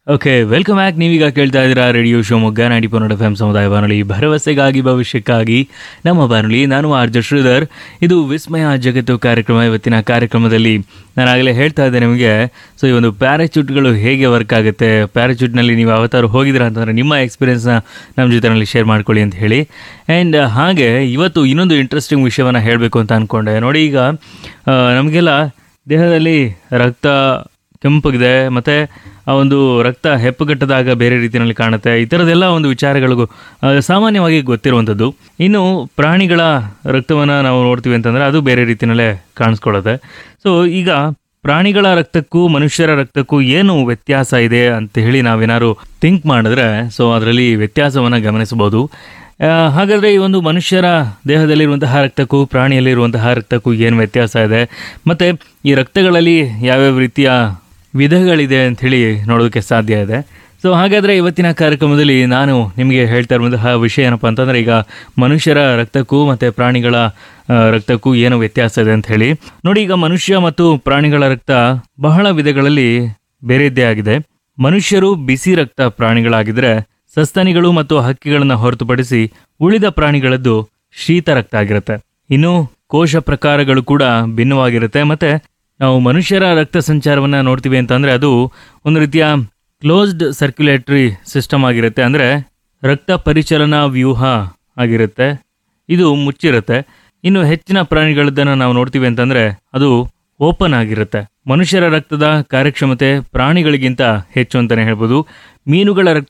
okay welcome back ನೀವೀಗ ಕೇಳ್ತಾ ಇದ್ದೀರಾ ರೇಡಿಯೋ ಶಿವಮೊಗ್ಗ ನಾಡಿ ಪನ್ನಡ ಎಫ್ ಎಂ ಸಮುದಾಯ ಬಾನುಲಿ ಭರವಸೆಗಾಗಿ ಭವಿಷ್ಯಕ್ಕಾಗಿ ನಮ್ಮ ಬಾನುಲಿ ನಾನು ಆರ್ ಜೆ ಶ್ರೀಧರ್ ಇದು ವಿಸ್ಮಯ ಜಗತ್ತು ಕಾರ್ಯಕ್ರಮ ಇವತ್ತಿನ ಕಾರ್ಯಕ್ರಮದಲ್ಲಿ ನಾನು ಆಗಲೇ ಹೇಳ್ತಾ ಇದ್ದೆ ನಿಮಗೆ ಸೊ ಈ ಒಂದು ಪ್ಯಾರಾಚೂಟ್ಗಳು ಹೇಗೆ ವರ್ಕ್ ಆಗುತ್ತೆ ಪ್ಯಾರಾಚೂಟ್ನಲ್ಲಿ ನೀವು ಯಾವತ್ತಾರು ಹೋಗಿದ್ದೀರಾ ಅಂತಂದರೆ ನಿಮ್ಮ ಎಕ್ಸ್ಪೀರಿಯನ್ಸ್ನ ನಮ್ಮ ಜೊತೆನಲ್ಲಿ ಶೇರ್ ಮಾಡ್ಕೊಳ್ಳಿ ಅಂತ ಹೇಳಿ ಆ್ಯಂಡ್ ಹಾಗೆ ಇವತ್ತು ಇನ್ನೊಂದು ಇಂಟ್ರೆಸ್ಟಿಂಗ್ ವಿಷಯವನ್ನು ಹೇಳಬೇಕು ಅಂತ ಅಂದ್ಕೊಂಡೆ ನೋಡಿ ಈಗ ಆ, ನಮಗೆಲ್ಲ ದೇಹದಲ್ಲಿ ರಕ್ತ ಕೆಂಪಗಿದೆ ಮತ್ತು ಆ ಒಂದು ರಕ್ತ ಹೆಪ್ಪುಗಟ್ಟದಾಗ ಬೇರೆ ರೀತಿಯಲ್ಲಿ ಕಾಣುತ್ತೆ ಈ ಥರದ್ದೆಲ್ಲ ಒಂದು ವಿಚಾರಗಳಿಗೂ ಆ, ಸಾಮಾನ್ಯವಾಗಿ ಗೊತ್ತಿರುವಂಥದ್ದು ಇನ್ನು ಪ್ರಾಣಿಗಳ ರಕ್ತವನ್ನು ನಾವು ನೋಡ್ತೀವಿ ಅಂತಂದರೆ ಅದು ಬೇರೆ ರೀತಿಯಲ್ಲೇ ಕಾಣಿಸ್ಕೊಳ್ಳುತ್ತೆ ಸೊ ಈಗ ಪ್ರಾಣಿಗಳ ರಕ್ತಕ್ಕೂ ಮನುಷ್ಯರ ರಕ್ತಕ್ಕೂ ಏನು ವ್ಯತ್ಯಾಸ ಇದೆ ಅಂತ ಹೇಳಿ ನಾವೇನಾದ್ರು ಥಿಂಕ್ ಮಾಡಿದ್ರೆ ಸೊ ಅದರಲ್ಲಿ ವ್ಯತ್ಯಾಸವನ್ನು ಗಮನಿಸಬಹುದು ಆ, ಹಾಗಾದರೆ ಈ ಒಂದು ಮನುಷ್ಯರ ದೇಹದಲ್ಲಿರುವಂತಹ ರಕ್ತಕ್ಕೂ ಪ್ರಾಣಿಯಲ್ಲಿರುವಂತಹ ರಕ್ತಕ್ಕೂ ಏನು ವ್ಯತ್ಯಾಸ ಇದೆ ಮತ್ತು ಈ ರಕ್ತಗಳಲ್ಲಿ ಯಾವ್ಯಾವ ರೀತಿಯ ವಿಧಗಳಿದೆ ಅಂಥೇಳಿ ನೋಡೋದಕ್ಕೆ ಸಾಧ್ಯ ಇದೆ ಸೊ ಹಾಗಾದರೆ ಇವತ್ತಿನ ಕಾರ್ಯಕ್ರಮದಲ್ಲಿ ನಾನು ನಿಮಗೆ ಹೇಳ್ತಾ ಇರುವಂತಹ ವಿಷಯ ಏನಪ್ಪ ಅಂತಂದರೆ ಈಗ ಮನುಷ್ಯರ ರಕ್ತಕ್ಕೂ ಮತ್ತು ಪ್ರಾಣಿಗಳ ಆ, ರಕ್ತಕ್ಕೂ ಏನು ವ್ಯತ್ಯಾಸ ಇದೆ ಅಂತ ಹೇಳಿ ನೋಡಿ ಈಗ ಮನುಷ್ಯ ಮತ್ತು ಪ್ರಾಣಿಗಳ ರಕ್ತ ಬಹಳ ವಿಧಗಳಲ್ಲಿ ಬೇರೆದ್ದೇ ಆಗಿದೆ ಮನುಷ್ಯರು ಬಿಸಿ ರಕ್ತ ಪ್ರಾಣಿಗಳಾಗಿದ್ದರೆ ಸಸ್ತನಿಗಳು ಮತ್ತು ಹಕ್ಕಿಗಳನ್ನು ಹೊರತುಪಡಿಸಿ ಉಳಿದ ಪ್ರಾಣಿಗಳದ್ದು ಶೀತ ರಕ್ತ ಆಗಿರುತ್ತೆ ಇನ್ನು ಕೋಶ ಪ್ರಕಾರಗಳು ಕೂಡ ಭಿನ್ನವಾಗಿರುತ್ತೆ ಮತ್ತೆ ನಾವು ಮನುಷ್ಯರ ರಕ್ತ ಸಂಚಾರವನ್ನ ನೋಡ್ತೀವಿ ಅಂತಂದ್ರೆ ಅದು ಒಂದು ರೀತಿಯ ಕ್ಲೋಸ್ಡ್ ಸರ್ಕ್ಯುಲೇಟರಿ ಸಿಸ್ಟಮ್ ಆಗಿರುತ್ತೆ ಅಂದ್ರೆ ರಕ್ತ ಪರಿಚಲನಾ ವ್ಯೂಹ ಆಗಿರುತ್ತೆ ಇದು ಮುಚ್ಚಿರುತ್ತೆ ಇನ್ನು ಹೆಚ್ಚಿನ ಪ್ರಾಣಿಗಳದ್ದನ್ನು ನಾವು ನೋಡ್ತೀವಿ ಅಂತಂದ್ರೆ ಅದು ಓಪನ್ ಆಗಿರುತ್ತೆ ಮನುಷ್ಯರ ರಕ್ತದ ಕಾರ್ಯಕ್ಷಮತೆ ಪ್ರಾಣಿಗಳಿಗಿಂತ ಹೆಚ್ಚು ಅಂತಾನೆ ಹೇಳ್ಬೋದು ಮೀನುಗಳ ರಕ್ತ